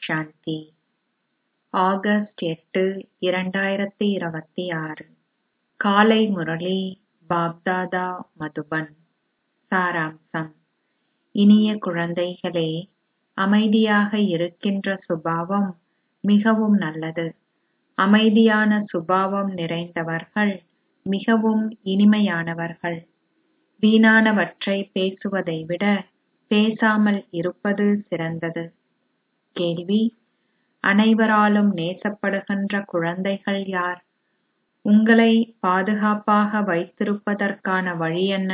சாந்தி August எட்டு இரண்டாயிரத்தி இருபத்தி ஆறு காலை முரளி பாப்தாதா மதுபன் சாராம்சம் இனிய குழந்தைகளே அமைதியாக இருக்கின்ற சுபாவம் மிகவும் நல்லது அமைதியான சுபாவம் நிறைந்தவர்கள் மிகவும் இனிமையானவர்கள் வீணானவற்றை பேசுவதை விட பேசாமல் இருப்பது சிறந்தது கேள்வி அனைவராலும் நேசப்படுகின்ற குழந்தைகள் யார் உங்களை பாதுகாப்பாக வைத்திருப்பதற்கான வழி என்ன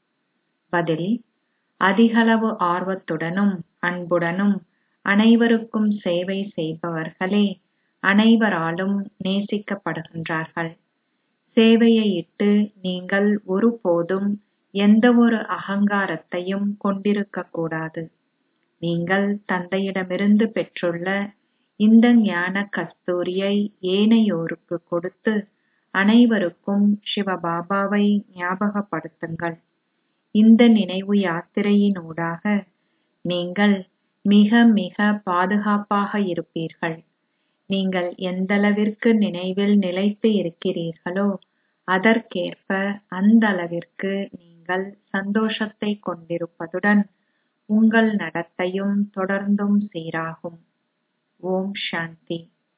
பதில் அதிகளவு ஆர்வத்துடனும் அன்புடனும் அனைவருக்கும் சேவை செய்பவர்களே அனைவராலும் நேசிக்கப்படுகின்றார்கள் சேவையை இட்டு நீங்கள் ஒருபோதும் எந்தவொரு அகங்காரத்தையும் கொண்டிருக்கக் கூடாது நீங்கள் தந்தையிடமிருந்து பெற்றுள்ள இந்த ஞான கஸ்தூரியை ஏனையோருக்கு கொடுத்து அனைவருக்கும் சிவபாபாவை ஞாபகப்படுத்துங்கள் இந்த நினைவு யாத்திரையினூடாக நீங்கள் மிக மிக பாதுகாப்பாக இருப்பீர்கள் நீங்கள் எந்தளவிற்கு நினைவில் நிலைத்து இருக்கிறீர்களோ அதற்கேற்ப அந்தளவிற்கு நீங்கள் சந்தோஷத்தை கொண்டிருப்பதுடன் உங்கள் நடத்தையும் தொடர்ந்தும் சீராகும் ஓம் சாந்தி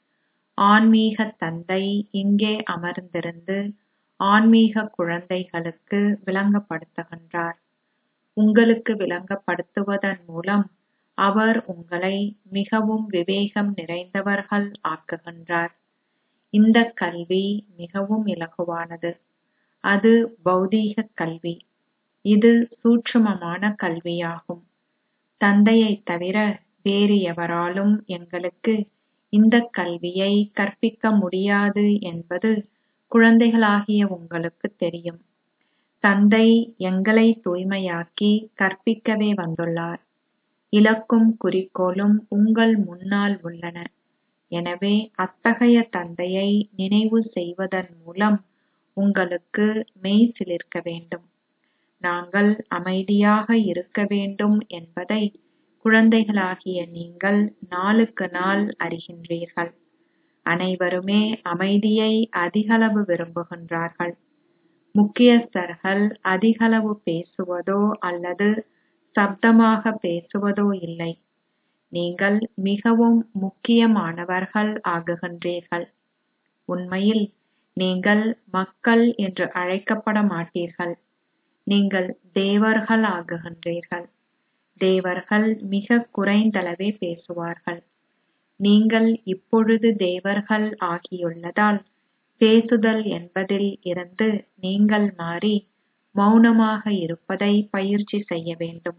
ஆன்மீக தந்தை இங்கே அமர்ந்திருந்து ஆன்மீக குழந்தைகளுக்கு விளங்கப்படுத்துகின்றார் உங்களுக்கு விளங்கப்படுத்துவதன் மூலம் அவர் உங்களை மிகவும் விவேகம் நிறைந்தவர்கள் ஆக்குகின்றார் இந்த கல்வி மிகவும் இலகுவானது அது பௌதீக கல்வி இது சூட்சுமமான கல்வியாகும் தந்தையைத் தவிர வேறு எவராலும் எங்களுக்கு இந்த கல்வியை கற்பிக்க முடியாது என்பது குழந்தைகளாகிய உங்களுக்கு தெரியும் தந்தை எங்களை தூய்மையாக்கி கற்பிக்கவே வந்துள்ளார் இலக்கும் குறிக்கோளும் உங்கள் முன்னால் உள்ளன எனவே அத்தகைய தந்தையை நினைவு செய்வதன் மூலம் உங்களுக்கு மெய் சிலிர்க்க வேண்டும் நாங்கள் அமைதியாக இருக்க வேண்டும் என்பதை குழந்தைகளாகிய நீங்கள் நாளுக்கு நாள் அறிகின்றீர்கள் அனைவருமே அமைதியை அதிகளவு விரும்புகின்றார்கள் முக்கியஸ்தர்கள் அதிகளவு பேசுவதோ அல்லது சப்தமாக பேசுவதோ இல்லை நீங்கள் மிகவும் முக்கியமானவர்கள் ஆகுகின்றீர்கள் உண்மையில் நீங்கள் மக்கள் என்று அழைக்கப்பட மாட்டீர்கள் நீங்கள் தேவர்கள் ஆகுகின்றீர்கள் தேவர்கள் மிக குறைந்தளவே பேசுவார்கள் நீங்கள் இப்பொழுது தேவர்கள் ஆகியுள்ளதால் பேசுதல் என்பதில் இருந்து நீங்கள் மாறி மௌனமாக இருப்பதை பயிற்சி செய்ய வேண்டும்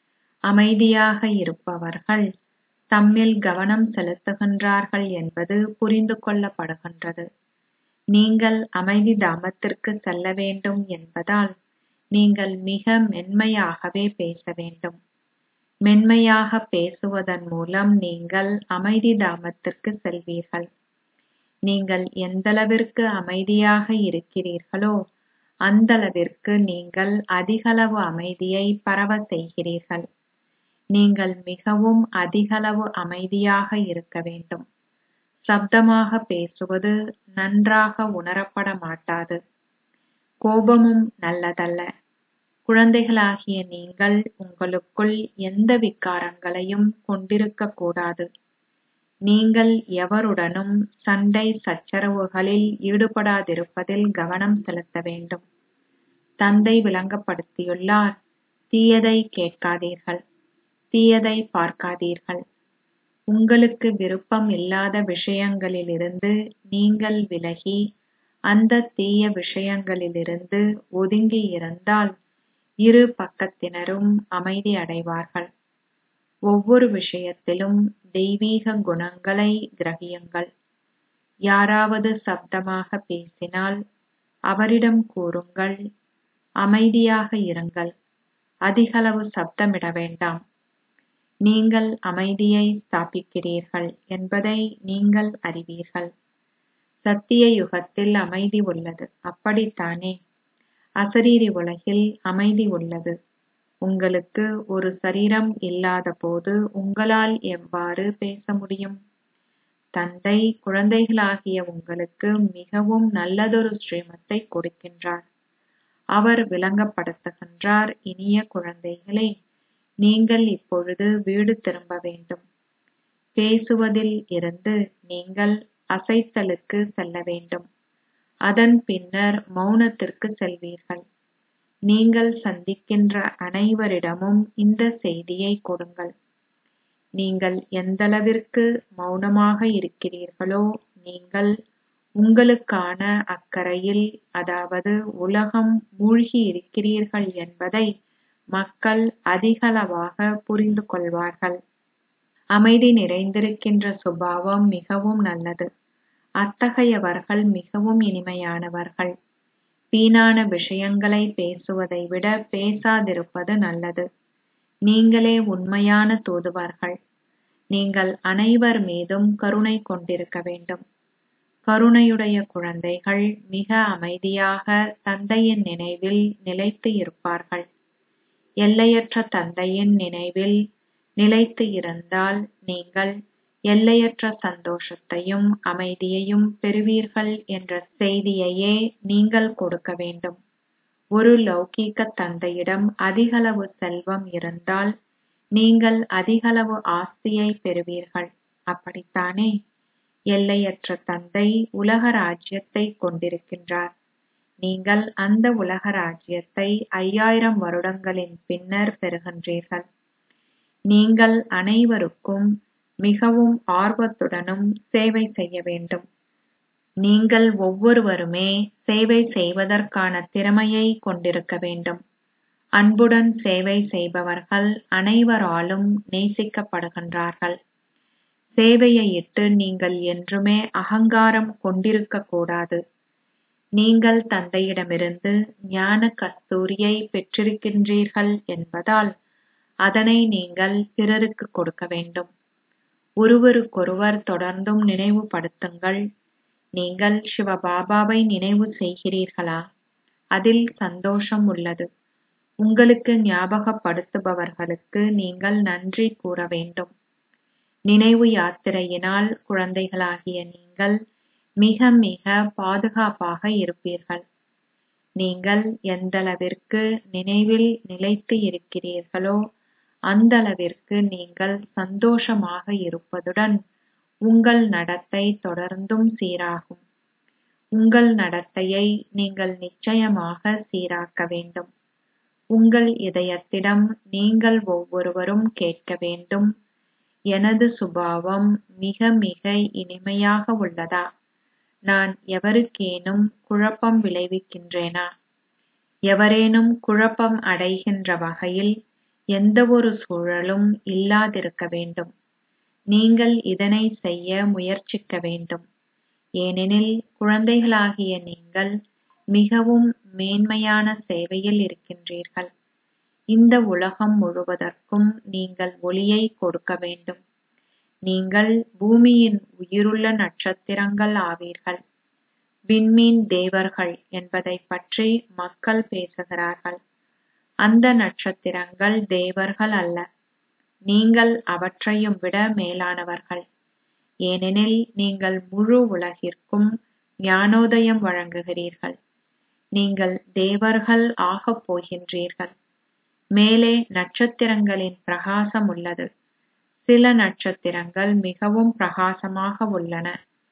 அமைதியாக இருப்பவர்கள் தம்மில் கவனம் செலுத்துகின்றார்கள் என்பது புரிந்து கொள்ளப்படுகின்றது நீங்கள் அமைதி தாமத்திற்கு செல்ல வேண்டும் என்பதால் நீங்கள் மிக மென்மையாகவே பேச வேண்டும் மென்மையாக பேசுவதன் மூலம் நீங்கள் அமைதி தாமத்திற்கு செல்வீர்கள் நீங்கள் எந்தளவிற்கு அமைதியாக இருக்கிறீர்களோ அந்தளவிற்கு நீங்கள் அதிகளவு அமைதியை பரவ செய்கிறீர்கள் நீங்கள் மிகவும் அதிகளவு அமைதியாக இருக்க வேண்டும் சப்தமாக பேசுவது நன்றாக உணரப்பட மாட்டாது கோபமும் நல்லதல்ல குழந்தைகளாகிய நீங்கள் உங்களுக்குள் எந்த விகாரங்களையும் கொண்டிருக்க கூடாது நீங்கள் எவருடனும் சண்டை சச்சரவுகளில் ஈடுபடாதிருப்பதில் கவனம் செலுத்த வேண்டும் தந்தை விளங்கப்படுத்தியுள்ளார் தீயதை கேட்காதீர்கள் தீயதை பார்க்காதீர்கள் உங்களுக்கு விருப்பம் இல்லாத விஷயங்களிலிருந்து நீங்கள் விலகி அந்த தீய விஷயங்களிலிருந்து ஒதுங்கி இருந்தால் இரு பக்கத்தினரும் அமைதி அடைவார்கள் ஒவ்வொரு விஷயத்திலும் தெய்வீக குணங்களை கிரகியுங்கள் யாராவது சப்தமாக பேசினால் அவரிடம் கூறுங்கள் அமைதியாக இருங்கள் அதிகளவு சப்தமிட வேண்டாம் நீங்கள் அமைதியை ஸ்தாபிக்கிறீர்கள் என்பதை நீங்கள் அறிவீர்கள் சத்திய யுகத்தில் அமைதி உள்ளது அப்படித்தானே அசரீரி உலகில் அமைதி உள்ளது உங்களுக்கு ஒரு சரீரம் இல்லாதபோது உங்களால் எவ்வாறு பேச முடியும் தந்தை குழந்தைகளாகிய உங்களுக்கு மிகவும் நல்லதொரு ஸ்ரீமத்தை கொடுக்கின்றார் அவர் விளங்கப்படுத்துகின்றார் இனிய குழந்தைகளே நீங்கள் இப்பொழுது வீடு திரும்ப வேண்டும் பேசுவதில் இருந்து நீங்கள் அசைத்தலுக்கு செல்ல வேண்டும் அதன் பின்னர் மௌனத்திற்கு செல்வீர்கள் நீங்கள் சந்திக்கின்ற அனைவரிடமும் இந்த செய்தியை கொடுங்கள் நீங்கள் எந்தளவிற்கு மௌனமாக இருக்கிறீர்களோ நீங்கள் உங்களுக்கான அக்கறையில் அதாவது உலகம் மூழ்கி இருக்கிறீர்கள் என்பதை மக்கள் அதிகளவாக புரிந்து கொள்வார்கள் அமைதி நிறைந்திருக்கின்ற சுபாவம் மிகவும் நல்லது அத்தகையவர்கள் மிகவும் இனிமையானவர்கள் வீணான விஷயங்களை பேசுவதை விட பேசாதிருப்பது நல்லது நீங்களே உண்மையான தூதுவர்கள் நீங்கள் அனைவர் மீதும் கருணை கொண்டிருக்க வேண்டும் கருணையுடைய குழந்தைகள் மிக அமைதியாக தந்தையின் நினைவில் நிலைத்து இருப்பார்கள் எல்லையற்ற தந்தையின் நினைவில் நிலைத்து இருந்தால் நீங்கள் எல்லையற்ற சந்தோஷத்தையும் அமைதியையும் பெறுவீர்கள் என்ற செய்தியையே நீங்கள் கொடுக்க வேண்டும் ஒரு லௌகீக தந்தையிடம் அதிகளவு செல்வம் இருந்தால் நீங்கள் அதிகளவு ஆஸ்தியை பெறுவீர்கள் அப்படித்தானே எல்லையற்ற தந்தை உலக ராஜ்யத்தை கொண்டிருக்கின்றார் நீங்கள் அந்த உலக ராஜ்யத்தை ஐயாயிரம் வருடங்களின் பின்னர் பெறுகின்றீர்கள் நீங்கள் அனைவருக்கும் மிகவும் ஆர்வத்துடனும் சேவை செய்ய வேண்டும் நீங்கள் ஒவ்வொருவருமே சேவை செய்வதற்கான திறமையை கொண்டிருக்க வேண்டும் அன்புடன் சேவை செய்பவர்கள் அனைவராலும் நேசிக்கப்படுகின்றார்கள் சேவையை இட்டு நீங்கள் என்றுமே அகங்காரம் கொண்டிருக்க கூடாது நீங்கள் தந்தையிடமிருந்து ஞான கஸ்தூரியை பெற்றிருக்கின்றீர்கள் என்பதால் அதனை நீங்கள் பிறருக்கு கொடுக்க வேண்டும் ஒருவருக்கொருவர் தொடர்ந்தும் நினைவுபடுத்துங்கள் நீங்கள் சிவபாபாவை நினைவு செய்கிறீர்களா அதில் சந்தோஷம் உள்ளது உங்களுக்கு ஞாபகப்படுத்துபவர்களுக்கு நீங்கள் நன்றி கூற வேண்டும் நினைவு யாத்திரையினால் குழந்தைகளாகிய நீங்கள் மிக மிக பாதுகாப்பாக இருப்பீர்கள் நீங்கள் எந்தளவிற்கு நினைவில் நிலைத்து இருக்கிறீர்களோ அந்தளவிற்கு நீங்கள் சந்தோஷமாக இருப்பதுடன் உங்கள் நடத்தை தொடர்ந்தும் சீராகும் உங்கள் நடத்தையை நீங்கள் நிச்சயமாக சீராக்க வேண்டும் உங்கள் இதயத்திடம் நீங்கள் ஒவ்வொருவரும் கேட்க வேண்டும் எனது சுபாவம் மிக மிக இனிமையாக உள்ளதா நான் எவருக்கேனும் குழப்பம் விளைவிக்கின்றேனா எவரேனும் குழப்பம் அடைகின்ற வகையில் எந்தவொரு சூழலும் இல்லாதிருக்க வேண்டும் நீங்கள் இதனை செய்ய முயற்சிக்க வேண்டும் ஏனெனில் குழந்தைகளாகிய நீங்கள் மிகவும் மேன்மையான சேவையில் இருக்கின்றீர்கள் இந்த உலகம் முழுவதற்கும் நீங்கள் ஒளியை கொடுக்க வேண்டும் நீங்கள் பூமியின் உயிருள்ள நட்சத்திரங்கள் ஆவீர்கள் விண்மீன் தேவர்கள் என்பதைப் பற்றி மக்கள் பேசுகிறார்கள் அந்த நட்சத்திரங்கள் தேவர்கள் அல்ல நீங்கள் அவற்றையும் விட மேலானவர்கள் ஏனெனில் நீங்கள் முழு உலகிற்கும் ஞானோதயம் வழங்குகிறீர்கள் நீங்கள் தேவர்கள் ஆகப் போகின்றீர்கள் மேலே நட்சத்திரங்களின் பிரகாசம் உள்ளது சில நட்சத்திரங்கள் மிகவும் பிரகாசமாக உள்ளன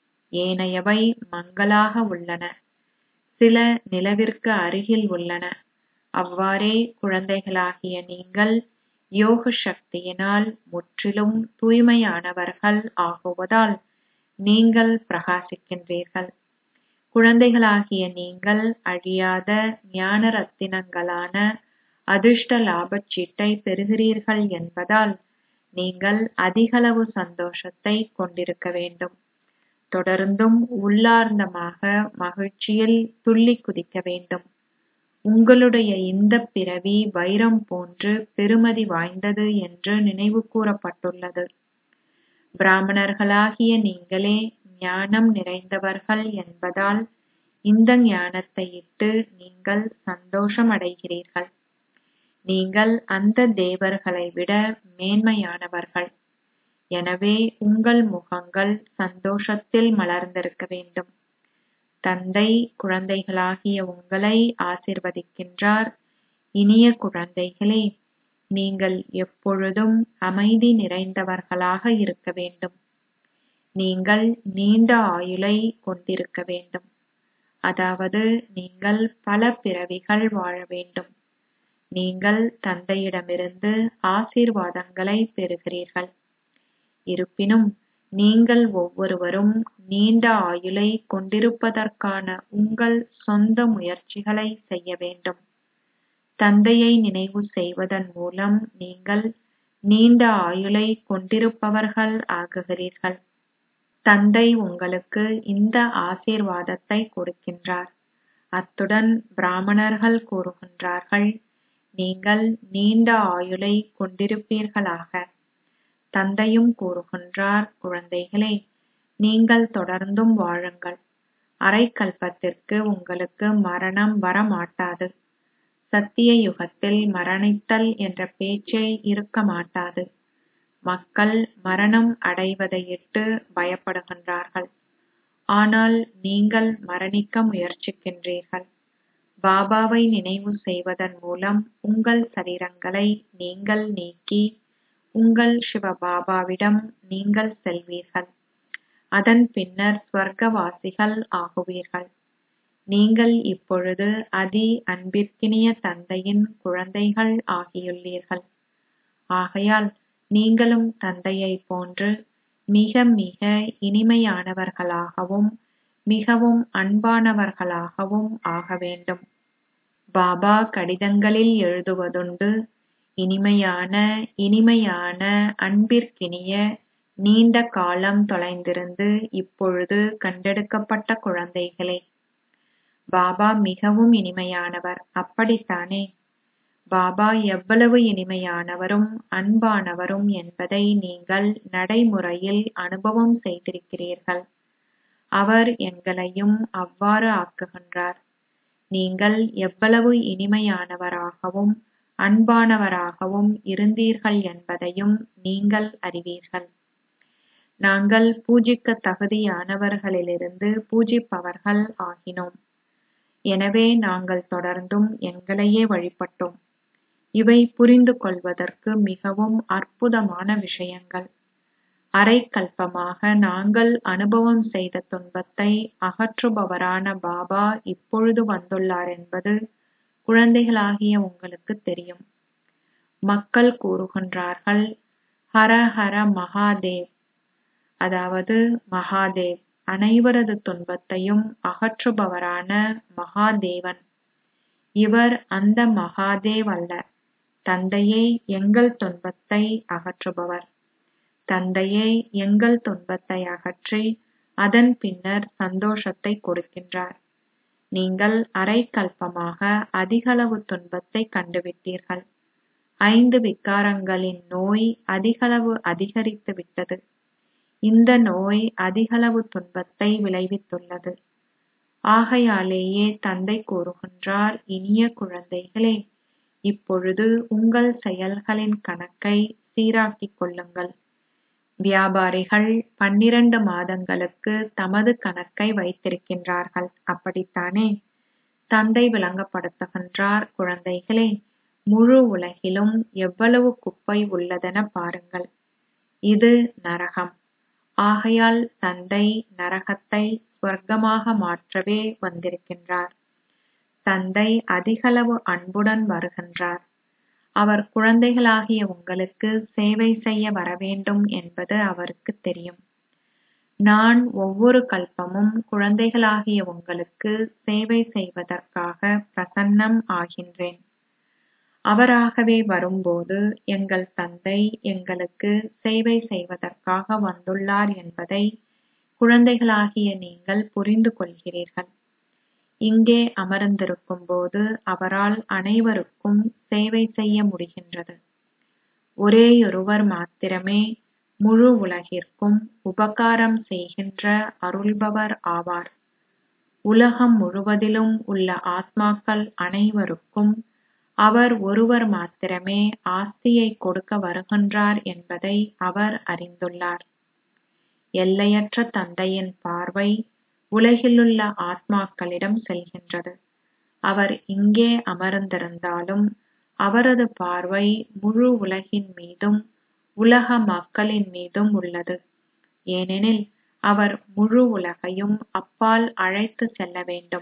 ஏனையவை மங்கலாக உள்ளன சில நிலவிற்கு அருகில் உள்ளன அவ்வாறே குழந்தைகளாகிய நீங்கள் யோக சக்தியினால் முற்றிலும் தூய்மையானவர்கள் ஆகுவதால் நீங்கள் பிரகாசிக்கின்றீர்கள் குழந்தைகளாகிய நீங்கள் அழியாத ஞான ரத்தினங்களான அதிர்ஷ்ட லாபச் சீட்டை பெறுகிறீர்கள் என்பதால் நீங்கள் அதிகளவு சந்தோஷத்தை கொண்டிருக்க வேண்டும் தொடர்ந்தும் உள்ளார்ந்தமாக மகிழ்ச்சியில் துள்ளி குதிக்க வேண்டும் உங்களுடைய இந்த பிறவி வைரம் போன்று பெருமதி வாய்ந்தது என்று நினைவு கூறப்பட்டுள்ளது பிராமணர்களாகிய நீங்களே ஞானம் நிறைந்தவர்கள் என்பதால் இந்த ஞானத்தை இட்டு நீங்கள் சந்தோஷம் அடைகிறீர்கள் நீங்கள் அந்த தேவர்களை விட மேன்மையானவர்கள் எனவே உங்கள் முகங்கள் சந்தோஷத்தில் மலர்ந்திருக்க வேண்டும் தந்தை குழந்தைகளாகிய உங்களை ஆசிர்வதிக்கின்றார் இனிய குழந்தைகளே நீங்கள் எப்பொழுதும் அமைதி நிறைந்தவர்களாக இருக்க வேண்டும் நீங்கள் நீண்ட ஆயுளை கொண்டிருக்க வேண்டும் அதாவது நீங்கள் பல பிறவிகள் வாழ வேண்டும் நீங்கள் தந்தையிடமிருந்து ஆசீர்வாதங்களை பெறுகிறீர்கள் இருப்பினும் நீங்கள் ஒவ்வொருவரும் நீண்ட ஆயுளை கொண்டிருப்பதற்கான உங்கள் சொந்த முயற்சிகளை செய்ய வேண்டும் தந்தையை நினைவு செய்வதன் மூலம் நீங்கள் நீண்ட ஆயுளை கொண்டிருப்பவர்கள் ஆகுகிறீர்கள் தந்தை உங்களுக்கு இந்த ஆசீர்வாதத்தை கொடுக்கின்றார் அத்துடன் பிராமணர்கள் கூறுகின்றார்கள் நீங்கள் நீண்ட ஆயுளை கொண்டிருப்பீர்களாக தந்தையும் கூறுகின்றார் குழந்தைகளே நீங்கள் தொடர்ந்தும் வாழுங்கள் அரை கல்பத்திற்கு உங்களுக்கு மரணம் வரமாட்டாது சத்திய யுகத்தில் மரணித்தல் என்ற பேச்சே இருக்க மாட்டாது மக்கள் மரணம் அடைவதையிட்டு பயப்படுகின்றார்கள் ஆனால் நீங்கள் மரணிக்க முயற்சிக்கின்றீர்கள் பாபாவை நினைவு செய்வதன் மூலம் உங்கள் சரீரங்களை நீங்கள் நீக்கி உங்கள் சிவபாபாவிடம் நீங்கள் செல்வீர்கள் அதன் பின்னர் ஸ்வர்க்கவாசிகள் ஆகுவீர்கள் நீங்கள் இப்பொழுது அதி அன்பிற்கினிய தந்தையின் குழந்தைகள் ஆகியுள்ளீர்கள் ஆகையால் நீங்களும் தந்தையைப் போன்று மிக மிக இனிமையானவர்களாகவும் மிகவும் அன்பானவர்களாகவும் ஆக வேண்டும் பாபா கடிதங்களில் எழுதுவதுண்டு இனிமையான இனிமையான அன்பிற்கினிய நீண்ட காலம் தொலைந்திருந்து இப்பொழுது கண்டெடுக்கப்பட்ட குழந்தைகளே பாபா மிகவும் இனிமையானவர் அப்படித்தானே பாபா எவ்வளவு இனிமையானவரும் அன்பானவரும் என்பதை நீங்கள் நடைமுறையில் அனுபவம் செய்திருக்கிறீர்கள் அவர் எங்களையும் அவ்வாறு ஆக்குகின்றார் நீங்கள் எவ்வளவு இனிமையானவராகவும் அன்பானவராகவும் இருந்தீர்கள் என்பதையும் நீங்கள் அறிவீர்கள் நாங்கள் பூஜிக்க தகுதியானவர்களிலிருந்து பூஜிப்பவர்கள் ஆகினோம் எனவே நாங்கள் தொடர்ந்தும் எங்களையே வழிபட்டோம் இவை புரிந்து கொள்வதற்கு மிகவும் அற்புதமான விஷயங்கள் அரை கல்பமாக நாங்கள் அனுபவம் செய்த துன்பத்தை அகற்றுபவரான பாபா இப்பொழுது வந்துள்ளார் என்பது குழந்தைகளாகிய உங்களுக்கு தெரியும் மக்கள் கூறுகின்றார்கள் ஹர ஹர மகாதேவ் அதாவது மகாதேவ் அனைவரது துன்பத்தையும் அகற்றுபவரான மகாதேவன் இவர் அந்த மகாதேவ் அல்ல தந்தையே எங்கள் துன்பத்தை அகற்றுபவர் தந்தையே எங்கள் துன்பத்தை அகற்றி அதன் பின்னர் சந்தோஷத்தை கொடுக்கின்றார் நீங்கள் அரை கல்பமாக அதிகளவு துன்பத்தை கண்டுவிட்டீர்கள் ஐந்து விகாரங்களின் நோய் அதிகளவு அதிகரித்து விட்டது இந்த நோய் அதிகளவு துன்பத்தை விளைவித்துள்ளது ஆகையாலேயே தந்தை கூறுகின்றார் இனிய குழந்தைகளே இப்பொழுது உங்கள் செயல்களின் கணக்கை சீராக்கிக் கொள்ளுங்கள் வியாபாரிகள் பன்னிரண்டு மாதங்களுக்கு தமது கணக்கை வைத்திருக்கின்றார்கள் அப்படித்தானே தந்தை விளங்கப்படுத்துகின்றார் குழந்தைகளே முழு உலகிலும் எவ்வளவு குப்பை உள்ளதென பாருங்கள் இது நரகம் ஆகையால் தந்தை நரகத்தை ஸ்வர்க்கமாக மாற்றவே வந்திருக்கின்றார் தந்தை அதிகளவு அன்புடன் வருகின்றார் அவர் குழந்தைகளாகிய உங்களுக்கு சேவை செய்ய வரவேண்டும் என்பது அவருக்கு தெரியும் நான் ஒவ்வொரு கல்பமும் குழந்தைகளாகிய உங்களுக்கு சேவை செய்வதற்காக பிரசன்னம் ஆகின்றேன் அவராகவே வரும்போது எங்கள் தந்தை எங்களுக்கு சேவை செய்வதற்காக வந்துள்ளார் என்பதை குழந்தைகளாகிய நீங்கள் புரிந்து கொள்கிறீர்கள் இங்கே அமர்ந்திருக்கும் போது அவரால் அனைவருக்கும் சேவை செய்ய முடிகின்றது ஒரேயொருவர் மாத்திரமே முழு உலகிற்கும் உபகாரம் செய்கின்ற அருள்பவர் ஆவார் உலகம் முழுவதிலும் உள்ள ஆத்மாக்கள் அனைவருக்கும் அவர் ஒருவர் மாத்திரமே ஆஸ்தியை கொடுக்க வருகின்றார் என்பதை அவர் அறிந்துள்ளார் எல்லையற்ற தந்தையின் பார்வை உலகிலுள்ள ஆத்மாக்களிடம் செல்கின்றது அவர் இங்கே அமர்ந்திருந்தாலும் அவரது பார்வை முழு உலகின் மீதும் உலக மக்களின் மீதும் உள்ளது ஏனெனில் அவர் முழு உலகையும் அப்பால் அழைத்து செல்ல வேண்டும்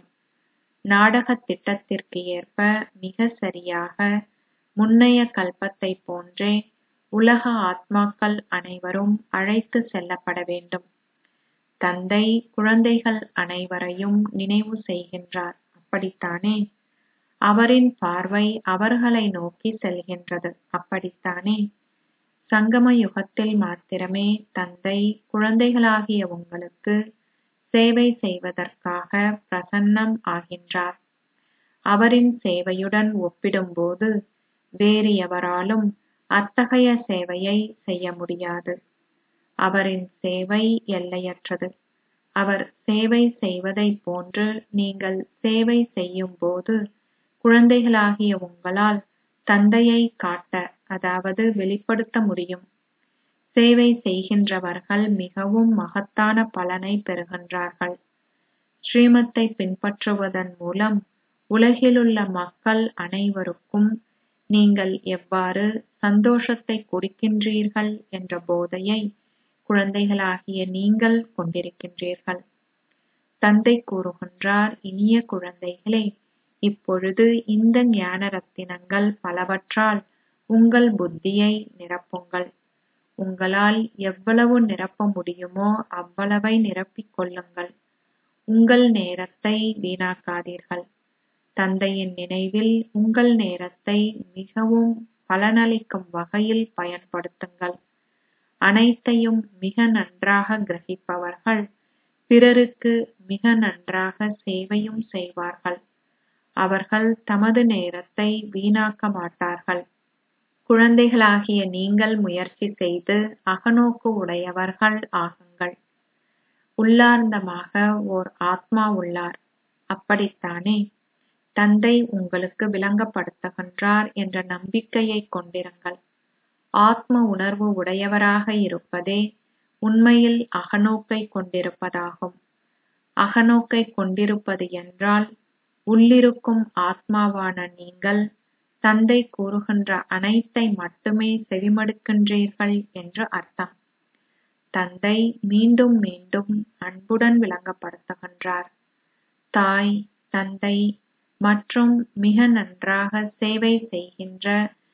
நாடகத் திட்டத்திற்கு ஏற்ப மிக சரியாக முன்னைய கல்பத்தை போன்றே உலக ஆத்மாக்கள் அனைவரும் அழைத்து செல்லப்பட வேண்டும் தந்தை குழந்தைகள் அனைவரையும் நினைவு செய்கின்றார் அப்படித்தானே அவரின் பார்வை அவர்களை நோக்கி செல்கின்றது அப்படித்தானே சங்கம யுகத்தில் மாத்திரமே தந்தை குழந்தைகளாகிய உங்களுக்கு சேவை செய்வதற்காக பிரசன்னம் ஆகின்றார் அவரின் சேவையுடன் ஒப்பிடும்போது வேறு எவராலும் அத்தகைய சேவையை செய்ய முடியாது அவரின் சேவை எல்லையற்றது அவர் சேவை செய்வதைப் போன்று நீங்கள் சேவை செய்யும்போது குழந்தைகளாகிய உங்களால் தந்தையை காட்ட அதாவது வெளிப்படுத்த முடியும் சேவை செய்கின்றவர்கள் மிகவும் மகத்தான பலனை பெறுகின்றார்கள் ஸ்ரீமத்தை பின்பற்றுவதன் மூலம் உலகிலுள்ள மக்கள் அனைவருக்கும் நீங்கள் எவ்வாறு சந்தோஷத்தை கொடுக்கின்றீர்கள் என்ற போதையை குழந்தைகளாகிய நீங்கள் கொண்டிருக்கின்றீர்கள் தந்தை கூறுகின்றார் இனிய குழந்தைகளே இப்பொழுது இந்த ஞான ரத்தினங்கள் பலவற்றால் உங்கள் புத்தியை நிரப்புங்கள் உங்களால் எவ்வளவு நிரப்ப முடியுமோ அவ்வளவை நிரப்பிக் கொள்ளுங்கள் உங்கள் நேரத்தை வீணாக்காதீர்கள் தந்தையின் நினைவில் உங்கள் நேரத்தை மிகவும் பலனளிக்கும் வகையில் பயன்படுத்துங்கள் அனைத்தையும் மிக நன்றாக கிரகிப்பவர்கள் பிறருக்கு மிக நன்றாக சேவையும் செய்வார்கள் அவர்கள் தமது நேரத்தை வீணாக்க மாட்டார்கள் குழந்தைகளாகிய நீங்கள் முயற்சி செய்து அகநோக்கு உடையவர்கள் ஆகுங்கள் உள்ளார்ந்தமாக ஓர் ஆத்மா உள்ளார் அப்படித்தானே தந்தை உங்களுக்கு விளங்கப்படுத்துகின்றார் என்ற நம்பிக்கையை கொண்டிருங்கள் ஆத்ம உணர்வு உடையவராக இருப்பதே உண்மையில் அகநோக்கை கொண்டிருப்பதாகும் அகநோக்கை கொண்டிருப்பது என்றால் உள்ளிருக்கும் ஆத்மாவான நீங்கள் தந்தை கூறுகின்ற அனைத்தை மட்டுமே செவிமடுக்கின்றீர்கள் என்று அர்த்தம் தந்தை மீண்டும் மீண்டும் அன்புடன் விளங்கப்படுத்துகின்றார் தாய் தந்தை மற்றும் மிக நன்றாக சேவை செய்கின்ற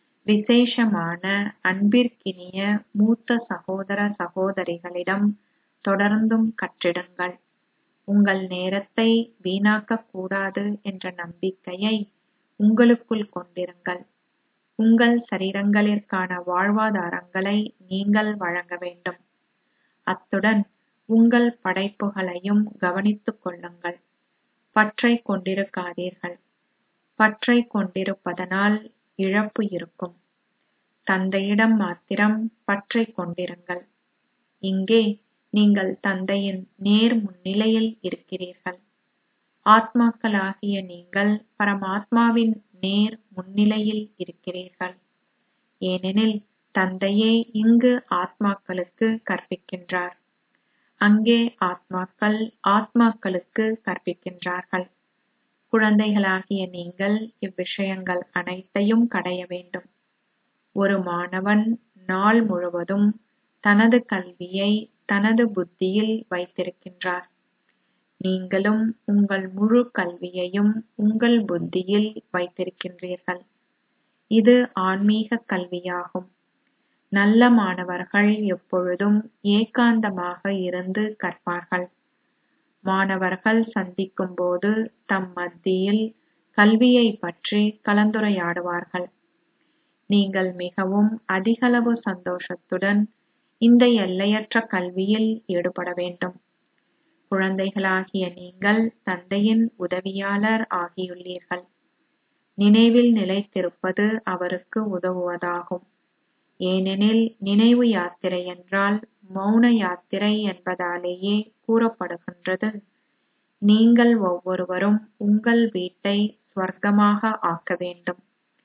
விசேஷமான அன்பிற்கினிய மூத்த சகோதர சகோதரிகளிடம் தொடர்ந்தும் கற்றிடுங்கள் உங்கள் நேரத்தை வீணாக்கக் கூடாது என்ற நம்பிக்கையை உங்களுக்குள் கொண்டிருங்கள் உங்கள் சரீரங்களிற்கான வாழ்வாதாரங்களை நீங்கள் வழங்க வேண்டும் அத்துடன் உங்கள் படைப்புகளையும் கவனித்துக் கொள்ளுங்கள் பற்றை கொண்டிருக்காதீர்கள் பற்றை கொண்டிருப்பதனால் இழப்பு இருக்கும் தந்தையிடம் மாத்திரம் பற்றை கொண்டிருங்கள் இங்கே நீங்கள் தந்தையின் நேர் முன்னிலையில் இருக்கிறீர்கள் ஆத்மாக்களாகிய நீங்கள் பரமாத்மாவின் நேர் முன்னிலையில் இருக்கிறீர்கள் ஏனெனில் தந்தையே இங்கு ஆத்மாக்களுக்கு கற்பிக்கின்றார் அங்கே ஆத்மாக்கள் ஆத்மாக்களுக்கு கற்பிக்கின்றார்கள் குழந்தைகளாகிய நீங்கள் இவ்விஷயங்கள் அனைத்தையும் கடைய வேண்டும் ஒரு மாணவன் நாள் முழுவதும் தனது கல்வியை தனது புத்தியில் வைத்திருக்கின்றார் நீங்களும் உங்கள் முழு கல்வியையும் உங்கள் புத்தியில் வைத்திருக்கின்றீர்கள் இது ஆன்மீக கல்வியாகும் நல்ல மாணவர்கள் எப்பொழுதும் ஏகாந்தமாக இருந்து கற்பார்கள் மாணவர்கள் சந்திக்கும் போது தம் மத்தியில் கல்வியை பற்றி கலந்துரையாடுவார்கள் நீங்கள் மிகவும் அதிகளவு சந்தோஷத்துடன் இந்த எல்லையற்ற கல்வியில் ஈடுபட வேண்டும் குழந்தைகளாகிய நீங்கள் தந்தையின் உதவியாளர் ஆகியுள்ளீர்கள் நினைவில் நிலைத்திருப்பது அவருக்கு உதவுவதாகும் ஏனெனில் நினைவு யாத்திரை என்றால் மௌன யாத்திரை என்பதாலேயே கூறப்படுகின்றது நீங்கள் ஒவ்வொருவரும் உங்கள் வீட்டை ஸ்வர்க்கமாக ஆக்க வேண்டும்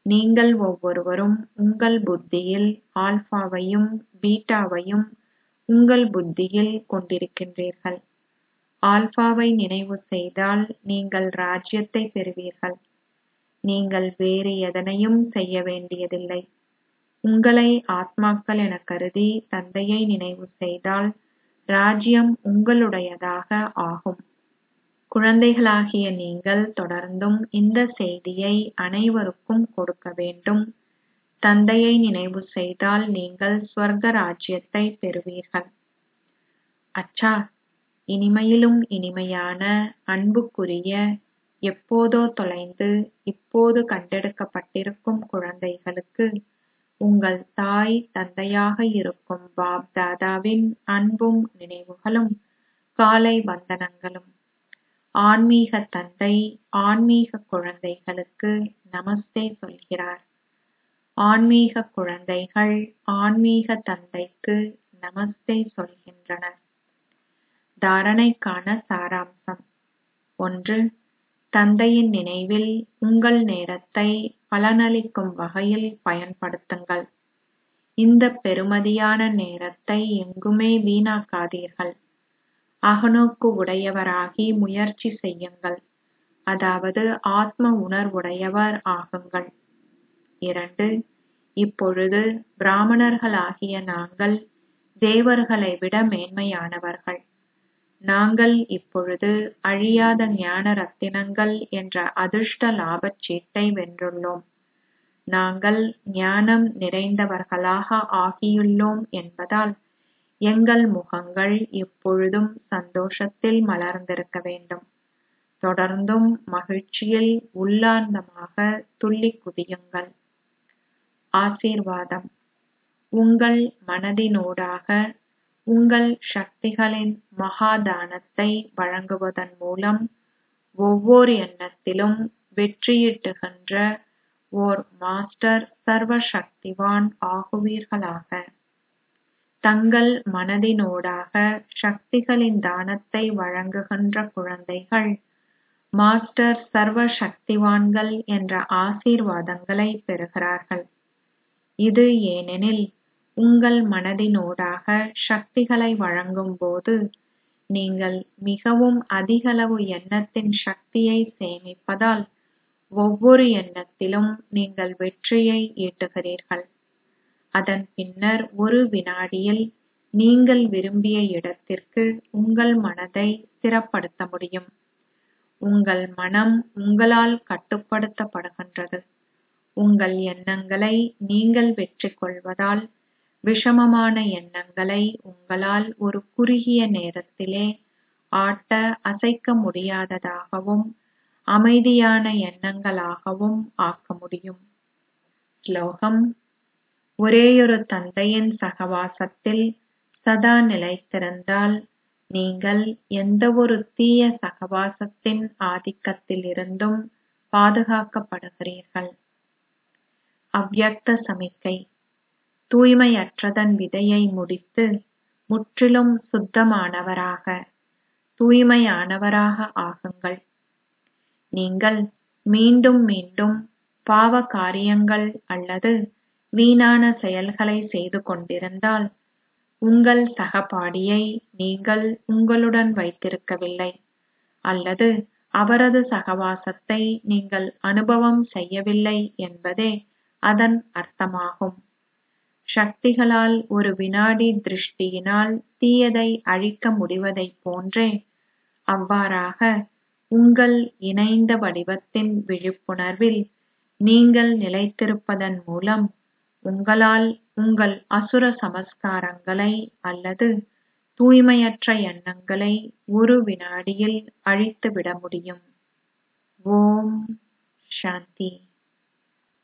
நீங்கள் ஒவ்வொருவரும் உங்கள் புத்தியில் ஆல்பாவையும் பீட்டாவையும் உங்கள் புத்தியில் கொண்டிருக்கின்றீர்கள் ஆல்பாவை நினைவு செய்தால் நீங்கள் ராஜ்யத்தை பெறுவீர்கள் நீங்கள் வேறு எதனையும் செய்ய வேண்டியதில்லை உங்களை ஆத்மாக்கள் என கருதி தந்தையை நினைவு செய்தால் ராஜ்யம் உங்களுடையதாக ஆகும் குழந்தைகளாகிய நீங்கள் தொடர்ந்தும் இந்த செய்தியை அனைவருக்கும் கொடுக்க வேண்டும் தந்தையை நினைவு செய்தால் நீங்கள் ஸ்வர்க ராஜ்யத்தை பெறுவீர்கள் அச்சா இனிமையிலும் இனிமையான அன்புக்குரிய எப்போதோ தொலைந்து இப்போது கண்டெடுக்கப்பட்டிருக்கும் குழந்தைகளுக்கு உங்கள் தாய் தந்தையாக இருக்கும் பாப் தாதாவின் அன்பும் நினைவுகளும் காலை வந்தனங்களும் ஆன்மீக தந்தை ஆன்மீக குழந்தைகளுக்கு நமஸ்தே சொல்கிறார் ஆன்மீக குழந்தைகள் ஆன்மீக தந்தைக்கு நமஸ்தே சொல்கின்றனர் தாரணைக்கான சாராம்சம் ஒன்று தந்தையின் நினைவில் உங்கள் நேரத்தை பலனளிக்கும் வகையில் பயன்படுத்துங்கள் இந்த பெறுமதியான நேரத்தை எங்குமே வீணாக்காதீர்கள் அகநோக்கு உடையவராகி முயற்சி செய்யுங்கள் அதாவது ஆத்ம உணர்வுடையவர் ஆகுங்கள் இரண்டு இப்பொழுது பிராமணர்களாகிய நாங்கள் தேவர்களை விட மேன்மையானவர்கள் நாங்கள் இப்பொழுது அழியாத ஞான ரத்தினங்கள் என்ற அதிர்ஷ்ட லாபச் சீட்டை வென்றுள்ளோம் நாங்கள் ஞானம் நிறைந்தவர்களாக ஆகியுள்ளோம் என்பதால் எங்கள் முகங்கள் எப்பொழுதும் சந்தோஷத்தில் மலர்ந்திருக்க வேண்டும் தொடர்ந்தும் மகிழ்ச்சியில் உள்ளார்ந்தமாக துள்ளிக் குதியுங்கள் ஆசீர்வாதம் உங்கள் மனதினூடாக உங்கள் சக்திகளின் மகாதானத்தை வழங்குவதன் மூலம் ஒவ்வொரு எண்ணத்திலும் வெற்றியீட்டுகின்ற ஓர் மாஸ்டர் சர்வ சக்திவான் ஆகுவீர்களாக தங்கள் மனதினூடாக சக்திகளின் தானத்தை வழங்குகின்ற குழந்தைகள் மாஸ்டர் சர்வ சக்திவான்கள் என்ற ஆசீர்வாதங்களை பெறுகிறார்கள் இது ஏனெனில் உங்கள் மனதினூடாக சக்திகளை வழங்கும் போது நீங்கள் மிகவும் அதிகளவு எண்ணத்தின் சக்தியை சேமிப்பதால் ஒவ்வொரு எண்ணத்திலும் நீங்கள் வெற்றியை ஈட்டுகிறீர்கள் அதன் பின்னர் ஒரு வினாடியில் நீங்கள் விரும்பிய இடத்திற்கு உங்கள் மனதை ஸ்திரப்படுத்த முடியும் உங்கள் மனம் உங்களால் கட்டுப்படுத்தப்படுகின்றது உங்கள் எண்ணங்களை நீங்கள் வெற்றி கொள்வதால் விஷமமான எண்ணங்களை உங்களால் ஒரு குறுகிய நேரத்திலே ஆட்ட அசைக்க முடியாததாகவும் அமைதியான எண்ணங்களாகவும் ஆக்க முடியும் ஸ்லோகம் ஒரேயொரு தந்தையின் சகவாசத்தில் சதா நிலைத்திருந்தால் நீங்கள் எந்தவொரு தீய சகவாசத்தின் ஆதிக்கத்திலிருந்தும் பாதுகாக்கப்படுகிறீர்கள் அவ்யக்த சமிக்கை தூய்மையற்றதன் விதையை முடித்து முற்றிலும் சுத்தமானவராக தூய்மையானவராக ஆகுங்கள் நீங்கள் மீண்டும் மீண்டும் பாவ காரியங்கள் அல்லது வீணான செயல்களை செய்து கொண்டிருந்தால் உங்கள் சகபாடியை நீங்கள் உங்களுடன் வைத்திருக்கவில்லை அல்லது அவரது சகவாசத்தை நீங்கள் அனுபவம் செய்யவில்லை என்பதே அதன் அர்த்தமாகும் சக்திகளால் ஒரு வினாடி திருஷ்டியினால் தீயதை அழிக்க முடிவதைப் போன்றே அவ்வாறாக உங்கள் இணைந்த வடிவத்தின் விழிப்புணர்வில் நீங்கள் நிலைத்திருப்பதன் மூலம் உங்களால் உங்கள் அசுர சமஸ்காரங்களை அல்லது தூய்மையற்ற எண்ணங்களை ஒரு வினாடியில் அழித்துவிட முடியும் ஓம் சாந்தி